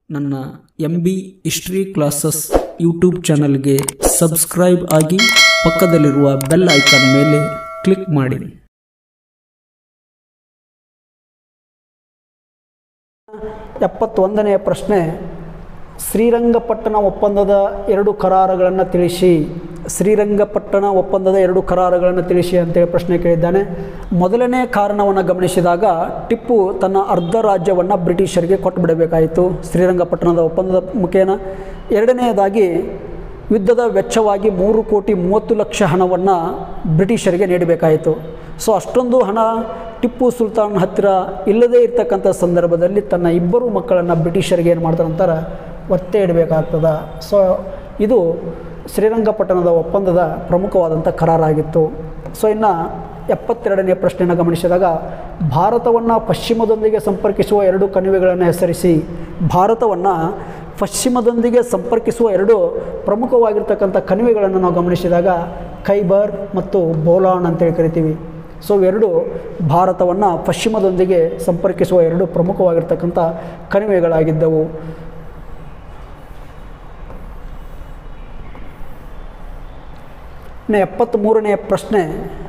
ನನ್ನ M B history classes YouTube ಚಾನಲ್ಗೆ subscribe ಆಗಿ ಪಕ್ಕದಲ್ಲಿರುವ ಬೆಲ್ ಐಕಾನ್ ಮೇಲೆ ಕ್ಲಿಕ್ ಮಾಡಿ ಎಪ್ಪತ್ತೊಂದನೆಯ ಪ್ರಶ್ನೆ ಶ್ರೀರಂಗಪಟ್ಟಣ ಒಪ್ಪಂದದ ಎರಡು ಕರಾರುಗಳನ್ನು ತಿಳಿಸಿ ಶ್ರೀರಂಗಪಟ್ಟಣ ಒಪ್ಪಂದದ ಎರಡು ಕರಾರುಗಳನ್ನು ತಿಳಿಸಿ ಅಂತೇಳಿ ಪ್ರಶ್ನೆ ಕೇಳಿದ್ದಾನೆ ಮೊದಲನೇ ಕಾರಣವನ್ನು ಗಮನಿಸಿದಾಗ ಟಿಪ್ಪು ತನ್ನ ಅರ್ಧ ರಾಜ್ಯವನ್ನು ಬ್ರಿಟಿಷರಿಗೆ ಕೊಟ್ಟು ಬಿಡಬೇಕಾಯಿತು ಶ್ರೀರಂಗಪಟ್ಟಣದ ಒಪ್ಪಂದದ ಮುಖೇನ ಎರಡನೆಯದಾಗಿ ಯುದ್ಧದ ವೆಚ್ಚವಾಗಿ ಮೂರು ಕೋಟಿ ಮೂವತ್ತು ಲಕ್ಷ ಹಣವನ್ನು ಬ್ರಿಟಿಷರಿಗೆ ನೀಡಬೇಕಾಯಿತು ಸೊ ಅಷ್ಟೊಂದು ಹಣ ಟಿಪ್ಪು ಸುಲ್ತಾನ್ ಹತ್ತಿರ ಇಲ್ಲದೇ ಇರ್ತಕ್ಕಂಥ ಸಂದರ್ಭದಲ್ಲಿ ತನ್ನ ಇಬ್ಬರು ಮಕ್ಕಳನ್ನು ಬ್ರಿಟಿಷರಿಗೆ ಏನು ಮಾಡ್ತಾರೆ ಅಂತಾರೆ ಒತ್ತೆ ಇಡಬೇಕಾಗ್ತದ ಸೊ ಇದು ಶ್ರೀರಂಗಪಟ್ಟಣದ ಒಪ್ಪಂದದ ಪ್ರಮುಖವಾದಂಥ ಕರಾರಾಗಿತ್ತು ಸೊ ಇನ್ನು ಎಪ್ಪತ್ತೆರಡನೇ ಪ್ರಶ್ನೆಯನ್ನು ಗಮನಿಸಿದಾಗ ಭಾರತವನ್ನು ಪಶ್ಚಿಮದೊಂದಿಗೆ ಸಂಪರ್ಕಿಸುವ ಎರಡು ಕಣಿವೆಗಳನ್ನು ಹೆಸರಿಸಿ ಭಾರತವನ್ನು ಪಶ್ಚಿಮದೊಂದಿಗೆ ಸಂಪರ್ಕಿಸುವ ಎರಡು ಪ್ರಮುಖವಾಗಿರ್ತಕ್ಕಂಥ ಕಣಿವೆಗಳನ್ನು ನಾವು ಗಮನಿಸಿದಾಗ ಖೈಬರ್ ಮತ್ತು ಬೋಲಾನ್ ಅಂತೇಳಿ ಕರಿತೀವಿ ಸೊ ಇವೆರಡು ಭಾರತವನ್ನು ಪಶ್ಚಿಮದೊಂದಿಗೆ ಸಂಪರ್ಕಿಸುವ ಎರಡು ಪ್ರಮುಖವಾಗಿರ್ತಕ್ಕಂಥ ಕಣಿವೆಗಳಾಗಿದ್ದವು ಇನ್ನು ಎಪ್ಪತ್ತ್ಮೂರನೆಯ ಪ್ರಶ್ನೆ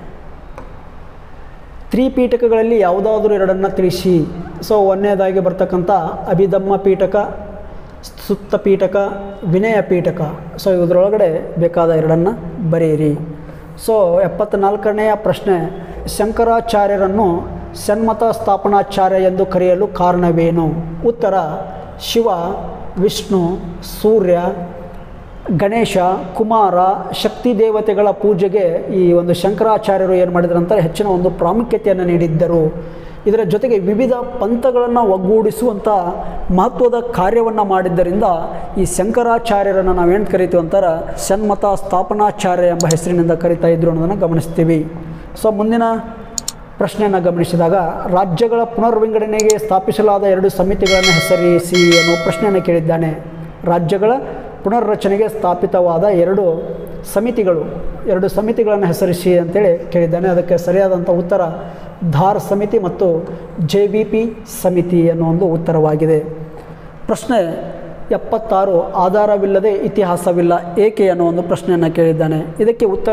ತ್ರಿಪೀಠಕಗಳಲ್ಲಿ ಯಾವುದಾದ್ರೂ ಎರಡನ್ನು ತಿಳಿಸಿ ಸೊ ಒಂದನೇದಾಗಿ ಬರ್ತಕ್ಕಂಥ ಅಭಿಧಮ್ಮ ಪೀಠಕ ಸುತ್ತ ಪೀಠಕ ವಿನಯ ಪೀಠಕ ಸೊ ಇದರೊಳಗಡೆ ಬೇಕಾದ ಎರಡನ್ನು ಬರೆಯಿರಿ ಸೊ ಎಪ್ಪತ್ತ್ನಾಲ್ಕನೆಯ ಪ್ರಶ್ನೆ ಶಂಕರಾಚಾರ್ಯರನ್ನು ಸನ್ಮತ ಸ್ಥಾಪನಾಚಾರ್ಯ ಎಂದು ಕರೆಯಲು ಕಾರಣವೇನು ಉತ್ತರ ಶಿವ ವಿಷ್ಣು ಸೂರ್ಯ ಗಣೇಶ ಕುಮಾರ ಶಕ್ತಿ ದೇವತೆಗಳ ಪೂಜೆಗೆ ಈ ಒಂದು ಶಂಕರಾಚಾರ್ಯರು ಏನು ಮಾಡಿದ್ರು ಅಂತಾರೆ ಹೆಚ್ಚಿನ ಒಂದು ಪ್ರಾಮುಖ್ಯತೆಯನ್ನು ನೀಡಿದ್ದರು ಇದರ ಜೊತೆಗೆ ವಿವಿಧ ಪಂಥಗಳನ್ನು ಒಗ್ಗೂಡಿಸುವಂಥ ಮಹತ್ವದ ಕಾರ್ಯವನ್ನು ಮಾಡಿದ್ದರಿಂದ ಈ ಶಂಕರಾಚಾರ್ಯರನ್ನು ನಾವೇನು ಕರಿತೀವಿ ಅಂತಾರೆ ಸನ್ಮತ ಸ್ಥಾಪನಾಚಾರ್ಯ ಎಂಬ ಹೆಸರಿನಿಂದ ಕರಿತಾ ಇದ್ರು ಅನ್ನೋದನ್ನು ಗಮನಿಸ್ತೀವಿ ಸೊ ಮುಂದಿನ ಪ್ರಶ್ನೆಯನ್ನು ಗಮನಿಸಿದಾಗ ರಾಜ್ಯಗಳ ಪುನರ್ವಿಂಗಡಣೆಗೆ ಸ್ಥಾಪಿಸಲಾದ ಎರಡು ಸಮಿತಿಗಳನ್ನು ಹೆಸರಿಸಿ ಅನ್ನೋ ಪ್ರಶ್ನೆಯನ್ನು ಕೇಳಿದ್ದಾನೆ ರಾಜ್ಯಗಳ ಪುನರ್ರಚನೆಗೆ ಸ್ಥಾಪಿತವಾದ ಎರಡು ಸಮಿತಿಗಳು ಎರಡು ಸಮಿತಿಗಳನ್ನು ಹೆಸರಿಸಿ ಅಂತೇಳಿ ಕೇಳಿದ್ದಾನೆ ಅದಕ್ಕೆ ಸರಿಯಾದಂಥ ಉತ್ತರ ಧಾರ್ ಸಮಿತಿ ಮತ್ತು ಜೆ ವಿ ಪಿ ಸಮಿತಿ ಅನ್ನೋ ಒಂದು ಉತ್ತರವಾಗಿದೆ ಪ್ರಶ್ನೆ ಎಪ್ಪತ್ತಾರು ಆಧಾರವಿಲ್ಲದೆ ಇತಿಹಾಸವಿಲ್ಲ ಏಕೆ ಅನ್ನೋ ಒಂದು ಪ್ರಶ್ನೆಯನ್ನು ಕೇಳಿದ್ದಾನೆ ಇದಕ್ಕೆ ಉತ್ತರ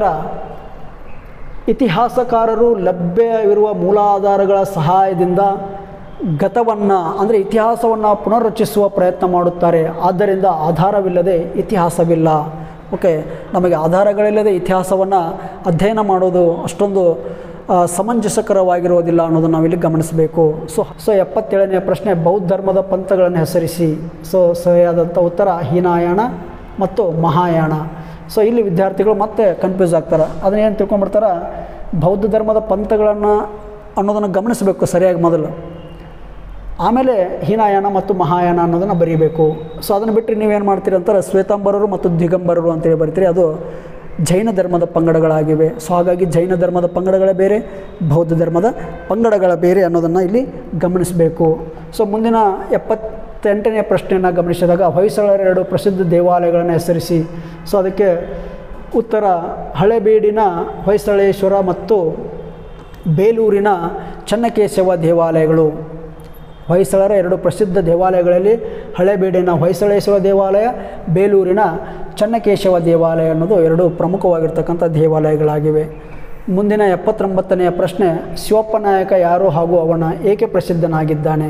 ಇತಿಹಾಸಕಾರರು ಲಭ್ಯವಿರುವ ಮೂಲಾಧಾರಗಳ ಸಹಾಯದಿಂದ ಗತವನ್ನು ಅಂದರೆ ಇತಿಹಾಸವನ್ನು ಪುನರ್ರಚಿಸುವ ಪ್ರಯತ್ನ ಮಾಡುತ್ತಾರೆ ಆದ್ದರಿಂದ ಆಧಾರವಿಲ್ಲದೆ ಇತಿಹಾಸವಿಲ್ಲ ಓಕೆ ನಮಗೆ ಆಧಾರಗಳಿಲ್ಲದೆ ಇತಿಹಾಸವನ್ನು ಅಧ್ಯಯನ ಮಾಡೋದು ಅಷ್ಟೊಂದು ಆ, ಸಮಂಜಸಕರವಾಗಿರೋದಿಲ್ಲ ಅನ್ನೋದನ್ನು ನಾವಿಲ್ಲಿ ಗಮನಿಸಬೇಕು ಸೊ ಸೊ ಎಪ್ಪತ್ತೇಳನೆಯ ಪ್ರಶ್ನೆ ಬೌದ್ಧ ಧರ್ಮದ ಪಂಥಗಳನ್ನು ಹೆಸರಿಸಿ ಸೊ ಸರಿಯಾದಂಥ ಉತ್ತರ ಹೀನಾಯಾಣ ಮತ್ತು ಮಹಾಯಾಣ ಸೊ ಇಲ್ಲಿ ವಿದ್ಯಾರ್ಥಿಗಳು ಮತ್ತೆ ಕನ್ಫ್ಯೂಸ್ ಆಗ್ತಾರೆ ಅದನ್ನೇನು ತಿಳ್ಕೊಂಬಿಡ್ತಾರೆ ಬೌದ್ಧ ಧರ್ಮದ ಪಂಥಗಳನ್ನು ಅನ್ನೋದನ್ನು ಗಮನಿಸಬೇಕು ಸರಿಯಾಗಿ ಮೊದಲು ಆಮೇಲೆ ಹೀನಾಯಾನ ಮತ್ತು ಮಹಾಯಾನ ಅನ್ನೋದನ್ನು ಬರೀಬೇಕು ಸೊ ಅದನ್ನು ಬಿಟ್ಟರೆ ನೀವೇನು ಮಾಡ್ತೀರಿ ಅಂತಾರೆ ಶ್ವೇತಾಂಬರರು ಮತ್ತು ದಿಗಂಬರರು ಅಂತೇಳಿ ಬರ್ತೀರಿ ಅದು ಜೈನ ಧರ್ಮದ ಪಂಗಡಗಳಾಗಿವೆ ಸೊ ಹಾಗಾಗಿ ಜೈನ ಧರ್ಮದ ಪಂಗಡಗಳೇ ಬೇರೆ ಬೌದ್ಧ ಧರ್ಮದ ಪಂಗಡಗಳ ಬೇರೆ ಅನ್ನೋದನ್ನು ಇಲ್ಲಿ ಗಮನಿಸಬೇಕು ಸೊ ಮುಂದಿನ ಎಪ್ಪತ್ತೆಂಟನೆಯ ಪ್ರಶ್ನೆಯನ್ನು ಗಮನಿಸಿದಾಗ ಹೊಯ್ಸಳರ ಎರಡು ಪ್ರಸಿದ್ಧ ದೇವಾಲಯಗಳನ್ನು ಹೆಸರಿಸಿ ಸೊ ಅದಕ್ಕೆ ಉತ್ತರ ಹಳೆಬೀಡಿನ ಹೊಯ್ಸಳೇಶ್ವರ ಮತ್ತು ಬೇಲೂರಿನ ಚನ್ನಕೇಶವ ದೇವಾಲಯಗಳು ಹೊಯ್ಸಳರ ಎರಡು ಪ್ರಸಿದ್ಧ ದೇವಾಲಯಗಳಲ್ಲಿ ಹಳೆಬೀಡಿನ ಹೊಯ್ಸಳೇಶ್ವರ ದೇವಾಲಯ ಬೇಲೂರಿನ ಚನ್ನಕೇಶವ ದೇವಾಲಯ ಅನ್ನೋದು ಎರಡು ಪ್ರಮುಖವಾಗಿರ್ತಕ್ಕಂಥ ದೇವಾಲಯಗಳಾಗಿವೆ ಮುಂದಿನ ಎಪ್ಪತ್ತೊಂಬತ್ತನೆಯ ಪ್ರಶ್ನೆ ಶಿವಪ್ಪ ನಾಯಕ ಯಾರು ಹಾಗೂ ಅವನ ಏಕೆ ಪ್ರಸಿದ್ಧನಾಗಿದ್ದಾನೆ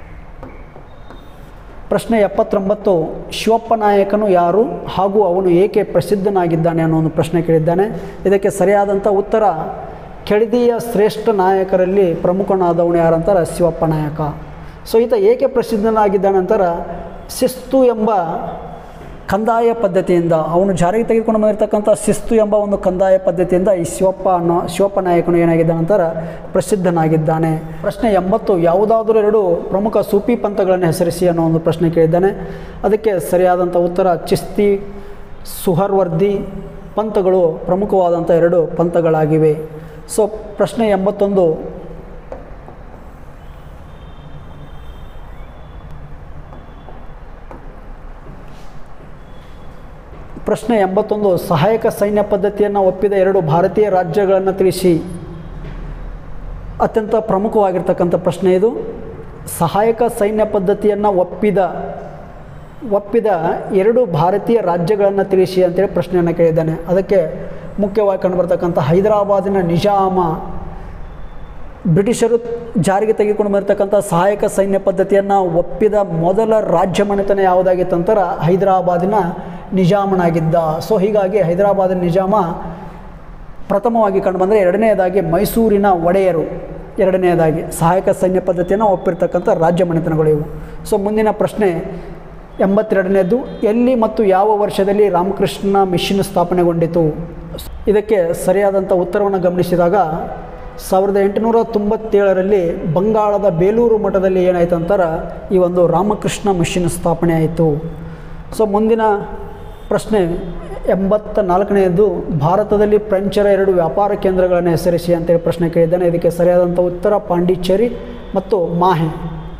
ಪ್ರಶ್ನೆ ಎಪ್ಪತ್ತೊಂಬತ್ತು ಶಿವಪ್ಪ ನಾಯಕನು ಯಾರು ಹಾಗೂ ಅವನು ಏಕೆ ಪ್ರಸಿದ್ಧನಾಗಿದ್ದಾನೆ ಅನ್ನೋ ಒಂದು ಪ್ರಶ್ನೆ ಕೇಳಿದ್ದಾನೆ ಇದಕ್ಕೆ ಸರಿಯಾದಂಥ ಉತ್ತರ ಕೆಳದಿಯ ಶ್ರೇಷ್ಠ ನಾಯಕರಲ್ಲಿ ಪ್ರಮುಖನಾದವನು ಯಾರಂತಾರೆ ಶಿವಪ್ಪ ನಾಯಕ ಸೊ ಈತ ಏಕೆ ಪ್ರಸಿದ್ಧನಾಗಿದ್ದಾನೆ ಅಂತಾರೆ ಶಿಸ್ತು ಎಂಬ ಕಂದಾಯ ಪದ್ಧತಿಯಿಂದ ಅವನು ಜಾರಿಗೆ ತೆಗೆದುಕೊಂಡು ಬಂದಿರತಕ್ಕಂಥ ಶಿಸ್ತು ಎಂಬ ಒಂದು ಕಂದಾಯ ಪದ್ಧತಿಯಿಂದ ಈ ಶಿವಪ್ಪ ಅನ್ನೋ ಶಿವಪ್ಪ ನಾಯಕನು ಏನಾಗಿದ್ದಾನೆ ಅಂತಾರೆ ಪ್ರಸಿದ್ಧನಾಗಿದ್ದಾನೆ ಪ್ರಶ್ನೆ ಎಂಬತ್ತು ಯಾವುದಾದರೂ ಎರಡು ಪ್ರಮುಖ ಸೂಫಿ ಪಂಥಗಳನ್ನು ಹೆಸರಿಸಿ ಅನ್ನೋ ಒಂದು ಪ್ರಶ್ನೆ ಕೇಳಿದ್ದಾನೆ ಅದಕ್ಕೆ ಸರಿಯಾದಂಥ ಉತ್ತರ ಚಿಸ್ತಿ ಸುಹರ್ವರ್ದಿ ಪಂಥಗಳು ಪ್ರಮುಖವಾದಂಥ ಎರಡು ಪಂಥಗಳಾಗಿವೆ ಸೊ ಪ್ರಶ್ನೆ ಎಂಬತ್ತೊಂದು ಪ್ರಶ್ನೆ ಎಂಬತ್ತೊಂದು ಸಹಾಯಕ ಸೈನ್ಯ ಪದ್ಧತಿಯನ್ನು ಒಪ್ಪಿದ ಎರಡು ಭಾರತೀಯ ರಾಜ್ಯಗಳನ್ನು ತಿಳಿಸಿ ಅತ್ಯಂತ ಪ್ರಮುಖವಾಗಿರ್ತಕ್ಕಂಥ ಪ್ರಶ್ನೆ ಇದು ಸಹಾಯಕ ಸೈನ್ಯ ಪದ್ಧತಿಯನ್ನು ಒಪ್ಪಿದ ಒಪ್ಪಿದ ಎರಡು ಭಾರತೀಯ ರಾಜ್ಯಗಳನ್ನು ತಿಳಿಸಿ ಅಂತೇಳಿ ಪ್ರಶ್ನೆಯನ್ನು ಕೇಳಿದ್ದಾನೆ ಅದಕ್ಕೆ ಮುಖ್ಯವಾಗಿ ಕಂಡುಬರ್ತಕ್ಕಂಥ ಹೈದರಾಬಾದಿನ ನಿಜಾಮ ಬ್ರಿಟಿಷರು ಜಾರಿಗೆ ತೆಗೆದುಕೊಂಡು ಬರ್ತಕ್ಕಂಥ ಸಹಾಯಕ ಸೈನ್ಯ ಪದ್ಧತಿಯನ್ನು ಒಪ್ಪಿದ ಮೊದಲ ರಾಜ್ಯ ಮನೆತನ ಯಾವುದಾಗಿತ್ತಂತರ ಹೈದರಾಬಾದಿನ ನಿಜಾಮನಾಗಿದ್ದ ಸೊ ಹೀಗಾಗಿ ಹೈದರಾಬಾದಿನ ನಿಜಾಮ ಪ್ರಥಮವಾಗಿ ಕಂಡುಬಂದರೆ ಎರಡನೆಯದಾಗಿ ಮೈಸೂರಿನ ಒಡೆಯರು ಎರಡನೆಯದಾಗಿ ಸಹಾಯಕ ಸೈನ್ಯ ಪದ್ಧತಿಯನ್ನು ಒಪ್ಪಿರ್ತಕ್ಕಂಥ ರಾಜ್ಯ ಮನೆತನಗಳು ಇವು ಸೊ ಮುಂದಿನ ಪ್ರಶ್ನೆ ಎಂಬತ್ತೆರಡನೇದು ಎಲ್ಲಿ ಮತ್ತು ಯಾವ ವರ್ಷದಲ್ಲಿ ರಾಮಕೃಷ್ಣ ಮಿಷನ್ ಸ್ಥಾಪನೆಗೊಂಡಿತು ಇದಕ್ಕೆ ಸರಿಯಾದಂಥ ಉತ್ತರವನ್ನು ಗಮನಿಸಿದಾಗ ಸಾವಿರದ ಎಂಟುನೂರ ತೊಂಬತ್ತೇಳರಲ್ಲಿ ಬಂಗಾಳದ ಬೇಲೂರು ಮಠದಲ್ಲಿ ಏನಾಯ್ತು ಅಂತಾರೆ ಈ ಒಂದು ರಾಮಕೃಷ್ಣ ಮಿಷನ್ ಸ್ಥಾಪನೆ ಆಯಿತು ಸೊ ಮುಂದಿನ ಪ್ರಶ್ನೆ ಎಂಬತ್ತ ನಾಲ್ಕನೆಯದು ಭಾರತದಲ್ಲಿ ಫ್ರೆಂಚರ ಎರಡು ವ್ಯಾಪಾರ ಕೇಂದ್ರಗಳನ್ನು ಹೆಸರಿಸಿ ಅಂತೇಳಿ ಪ್ರಶ್ನೆ ಕೇಳಿದ್ದಾನೆ ಇದಕ್ಕೆ ಸರಿಯಾದಂಥ ಉತ್ತರ ಪಾಂಡಿಚೇರಿ ಮತ್ತು ಮಾಹೆ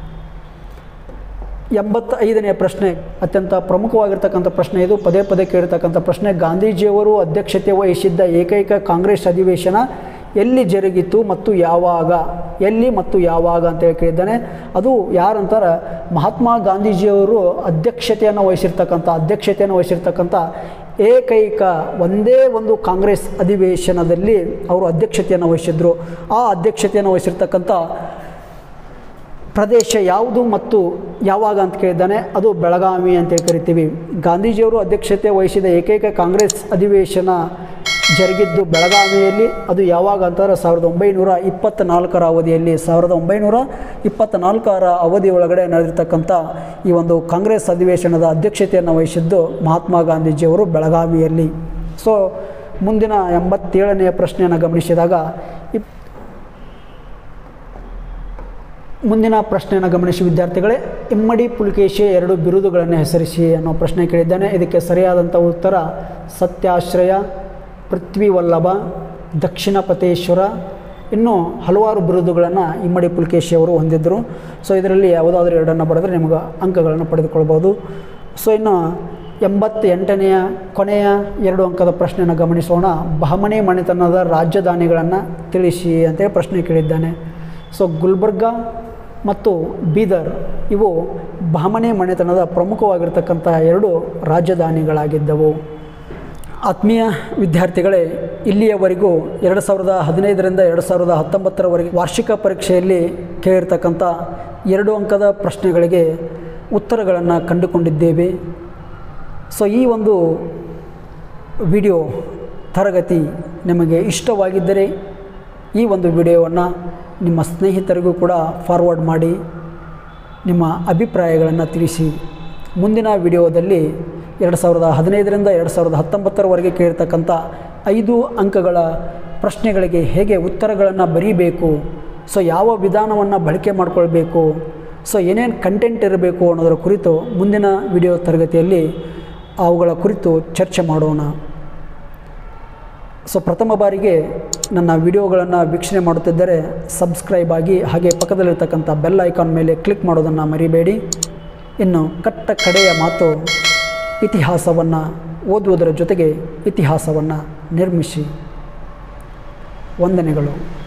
ಎಂಬತ್ತ ಐದನೆಯ ಪ್ರಶ್ನೆ ಅತ್ಯಂತ ಪ್ರಮುಖವಾಗಿರ್ತಕ್ಕಂಥ ಪ್ರಶ್ನೆ ಇದು ಪದೇ ಪದೇ ಕೇಳಿರ್ತಕ್ಕಂಥ ಪ್ರಶ್ನೆ ಗಾಂಧೀಜಿಯವರು ಅಧ್ಯಕ್ಷತೆ ವಹಿಸಿದ್ದ ಏಕೈಕ ಕಾಂಗ್ರೆಸ್ ಅಧಿವೇಶನ ಎಲ್ಲಿ ಜರುಗಿತು ಮತ್ತು ಯಾವಾಗ ಎಲ್ಲಿ ಮತ್ತು ಯಾವಾಗ ಅಂತೇಳಿ ಕೇಳಿದ್ದಾನೆ ಅದು ಯಾರಂತಾರ ಮಹಾತ್ಮ ಗಾಂಧೀಜಿಯವರು ಅಧ್ಯಕ್ಷತೆಯನ್ನು ವಹಿಸಿರ್ತಕ್ಕಂಥ ಅಧ್ಯಕ್ಷತೆಯನ್ನು ವಹಿಸಿರ್ತಕ್ಕಂಥ ಏಕೈಕ ಒಂದೇ ಒಂದು ಕಾಂಗ್ರೆಸ್ ಅಧಿವೇಶನದಲ್ಲಿ ಅವರು ಅಧ್ಯಕ್ಷತೆಯನ್ನು ವಹಿಸಿದ್ರು ಆ ಅಧ್ಯಕ್ಷತೆಯನ್ನು ವಹಿಸಿರ್ತಕ್ಕಂಥ ಪ್ರದೇಶ ಯಾವುದು ಮತ್ತು ಯಾವಾಗ ಅಂತ ಕೇಳಿದ್ದಾನೆ ಅದು ಬೆಳಗಾವಿ ಅಂತೇಳಿ ಕರಿತೀವಿ ಗಾಂಧೀಜಿಯವರು ಅಧ್ಯಕ್ಷತೆ ವಹಿಸಿದ ಏಕೈಕ ಕಾಂಗ್ರೆಸ್ ಅಧಿವೇಶನ ಜರುಗಿದ್ದು ಬೆಳಗಾವಿಯಲ್ಲಿ ಅದು ಯಾವಾಗ ಅಂತಂದ್ರೆ ಸಾವಿರದ ಒಂಬೈನೂರ ಇಪ್ಪತ್ತ್ನಾಲ್ಕರ ಅವಧಿಯಲ್ಲಿ ಸಾವಿರದ ಒಂಬೈನೂರ ಇಪ್ಪತ್ತ್ನಾಲ್ಕರ ಅವಧಿ ಒಳಗಡೆ ನಡೆದಿರ್ತಕ್ಕಂಥ ಈ ಒಂದು ಕಾಂಗ್ರೆಸ್ ಅಧಿವೇಶನದ ಅಧ್ಯಕ್ಷತೆಯನ್ನು ವಹಿಸಿದ್ದು ಮಹಾತ್ಮ ಗಾಂಧೀಜಿಯವರು ಬೆಳಗಾವಿಯಲ್ಲಿ ಸೊ ಮುಂದಿನ ಎಂಬತ್ತೇಳನೆಯ ಪ್ರಶ್ನೆಯನ್ನು ಗಮನಿಸಿದಾಗ ಇಪ್ ಮುಂದಿನ ಪ್ರಶ್ನೆಯನ್ನು ಗಮನಿಸಿ ವಿದ್ಯಾರ್ಥಿಗಳೇ ಇಮ್ಮಡಿ ಪುಲಿಕೇಶಿ ಎರಡು ಬಿರುದುಗಳನ್ನು ಹೆಸರಿಸಿ ಅನ್ನೋ ಪ್ರಶ್ನೆ ಕೇಳಿದ್ದಾನೆ ಇದಕ್ಕೆ ಸರಿಯಾದಂಥ ಉತ್ತರ ಸತ್ಯಾಶ್ರಯ ಪೃಥ್ವಿವಲ್ಲಭ ದಕ್ಷಿಣ ಪತೇಶ್ವರ ಇನ್ನೂ ಹಲವಾರು ಬಿರುದುಗಳನ್ನು ಇಮ್ಮಡಿ ಪುಲಿಕೇಶಿ ಅವರು ಹೊಂದಿದ್ದರು ಸೊ ಇದರಲ್ಲಿ ಯಾವುದಾದ್ರೂ ಎರಡನ್ನು ಬರೆದ್ರೆ ನಿಮಗೆ ಅಂಕಗಳನ್ನು ಪಡೆದುಕೊಳ್ಬೋದು ಸೊ ಇನ್ನು ಎಂಬತ್ತೆಂಟನೆಯ ಕೊನೆಯ ಎರಡು ಅಂಕದ ಪ್ರಶ್ನೆಯನ್ನು ಗಮನಿಸೋಣ ಬಹಮನಿ ಮಣಿತನದ ರಾಜಧಾನಿಗಳನ್ನು ತಿಳಿಸಿ ಅಂತೇಳಿ ಪ್ರಶ್ನೆ ಕೇಳಿದ್ದಾನೆ ಸೊ ಗುಲ್ಬರ್ಗ ಮತ್ತು ಬೀದರ್ ಇವು ಬಹಮನಿ ಮಣಿತನದ ಪ್ರಮುಖವಾಗಿರ್ತಕ್ಕಂಥ ಎರಡು ರಾಜಧಾನಿಗಳಾಗಿದ್ದವು ಆತ್ಮೀಯ ವಿದ್ಯಾರ್ಥಿಗಳೇ ಇಲ್ಲಿಯವರೆಗೂ ಎರಡು ಸಾವಿರದ ಹದಿನೈದರಿಂದ ಎರಡು ಸಾವಿರದ ಹತ್ತೊಂಬತ್ತರವರೆಗೆ ವಾರ್ಷಿಕ ಪರೀಕ್ಷೆಯಲ್ಲಿ ಕೇಳಿರ್ತಕ್ಕಂಥ ಎರಡು ಅಂಕದ ಪ್ರಶ್ನೆಗಳಿಗೆ ಉತ್ತರಗಳನ್ನು ಕಂಡುಕೊಂಡಿದ್ದೇವೆ ಸೊ ಈ ಒಂದು ವಿಡಿಯೋ ತರಗತಿ ನಿಮಗೆ ಇಷ್ಟವಾಗಿದ್ದರೆ ಈ ಒಂದು ವಿಡಿಯೋವನ್ನು ನಿಮ್ಮ ಸ್ನೇಹಿತರಿಗೂ ಕೂಡ ಫಾರ್ವರ್ಡ್ ಮಾಡಿ ನಿಮ್ಮ ಅಭಿಪ್ರಾಯಗಳನ್ನು ತಿಳಿಸಿ ಮುಂದಿನ ವಿಡಿಯೋದಲ್ಲಿ ಎರಡು ಸಾವಿರದ ಹದಿನೈದರಿಂದ ಎರಡು ಸಾವಿರದ ಹತ್ತೊಂಬತ್ತರವರೆಗೆ ಕೇಳಿರ್ತಕ್ಕಂಥ ಐದು ಅಂಕಗಳ ಪ್ರಶ್ನೆಗಳಿಗೆ ಹೇಗೆ ಉತ್ತರಗಳನ್ನು ಬರೀಬೇಕು ಸೊ ಯಾವ ವಿಧಾನವನ್ನು ಬಳಕೆ ಮಾಡಿಕೊಳ್ಬೇಕು ಸೊ ಏನೇನು ಕಂಟೆಂಟ್ ಇರಬೇಕು ಅನ್ನೋದರ ಕುರಿತು ಮುಂದಿನ ವಿಡಿಯೋ ತರಗತಿಯಲ್ಲಿ ಅವುಗಳ ಕುರಿತು ಚರ್ಚೆ ಮಾಡೋಣ ಸೊ ಪ್ರಥಮ ಬಾರಿಗೆ ನನ್ನ ವಿಡಿಯೋಗಳನ್ನು ವೀಕ್ಷಣೆ ಮಾಡುತ್ತಿದ್ದರೆ ಸಬ್ಸ್ಕ್ರೈಬ್ ಆಗಿ ಹಾಗೆ ಪಕ್ಕದಲ್ಲಿರ್ತಕ್ಕಂಥ ಬೆಲ್ ಐಕಾನ್ ಮೇಲೆ ಕ್ಲಿಕ್ ಮಾಡೋದನ್ನು ಮರಿಬೇಡಿ ಇನ್ನು ಕಟ್ಟ ಕಡೆಯ ಮಾತು ಇತಿಹಾಸವನ್ನು ಓದುವುದರ ಜೊತೆಗೆ ಇತಿಹಾಸವನ್ನು ನಿರ್ಮಿಸಿ ವಂದನೆಗಳು